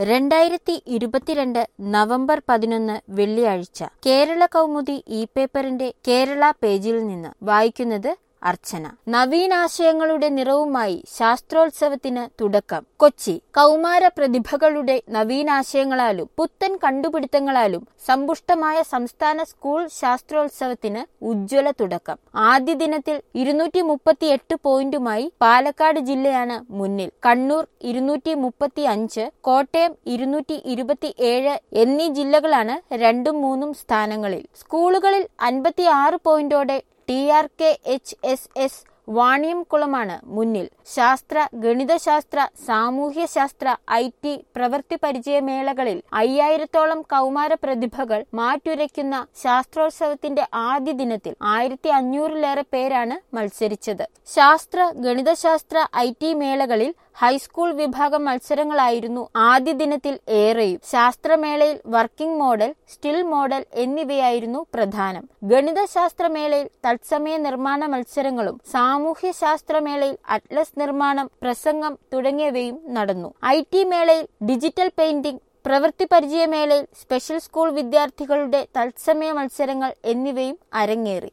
രണ്ടായിരത്തി ഇരുപത്തിരണ്ട് നവംബർ പതിനൊന്ന് വെള്ളിയാഴ്ച കേരള കൗമുദി ഇ പേപ്പറിന്റെ കേരള പേജിൽ നിന്ന് വായിക്കുന്നത് അർച്ചന നവീനാശയങ്ങളുടെ നിറവുമായി ശാസ്ത്രോത്സവത്തിന് തുടക്കം കൊച്ചി കൗമാര പ്രതിഭകളുടെ നവീനാശയങ്ങളാലും പുത്തൻ കണ്ടുപിടുത്തങ്ങളാലും സമ്പുഷ്ടമായ സംസ്ഥാന സ്കൂൾ ശാസ്ത്രോത്സവത്തിന് ഉജ്ജ്വല തുടക്കം ആദ്യ ദിനത്തിൽ ഇരുന്നൂറ്റി മുപ്പത്തി എട്ട് പോയിന്റുമായി പാലക്കാട് ജില്ലയാണ് മുന്നിൽ കണ്ണൂർ ഇരുന്നൂറ്റി മുപ്പത്തി അഞ്ച് കോട്ടയം ഇരുന്നൂറ്റി ഇരുപത്തി ഏഴ് എന്നീ ജില്ലകളാണ് രണ്ടും മൂന്നും സ്ഥാനങ്ങളിൽ സ്കൂളുകളിൽ അൻപത്തി ആറ് പോയിന്റോടെ T R K H S S വാണിയംകുളമാണ് മുന്നിൽ ശാസ്ത്ര ഗണിതശാസ്ത്ര സാമൂഹ്യശാസ്ത്ര ഐ ടി പ്രവൃത്തി പരിചയമേളകളിൽ അയ്യായിരത്തോളം കൗമാര പ്രതിഭകൾ മാറ്റുരയ്ക്കുന്ന ശാസ്ത്രോത്സവത്തിന്റെ ആദ്യ ദിനത്തിൽ ആയിരത്തി അഞ്ഞൂറിലേറെ പേരാണ് മത്സരിച്ചത് ശാസ്ത്ര ഗണിതശാസ്ത്ര ഐ ടി മേളകളിൽ ഹൈസ്കൂൾ വിഭാഗം മത്സരങ്ങളായിരുന്നു ആദ്യ ദിനത്തിൽ ഏറെയും ശാസ്ത്രമേളയിൽ വർക്കിംഗ് മോഡൽ സ്റ്റിൽ മോഡൽ എന്നിവയായിരുന്നു പ്രധാനം ഗണിതശാസ്ത്രമേളയിൽ തത്സമയ നിർമ്മാണ മത്സരങ്ങളും സാമൂഹ്യ ശാസ്ത്രമേളയിൽ അറ്റ്ലസ് നിർമ്മാണം പ്രസംഗം തുടങ്ങിയവയും നടന്നു ഐ ടി മേളയിൽ ഡിജിറ്റൽ പെയിന്റിംഗ് പ്രവൃത്തി പരിചയമേളയിൽ സ്പെഷ്യൽ സ്കൂൾ വിദ്യാർത്ഥികളുടെ തത്സമയ മത്സരങ്ങൾ എന്നിവയും അരങ്ങേറി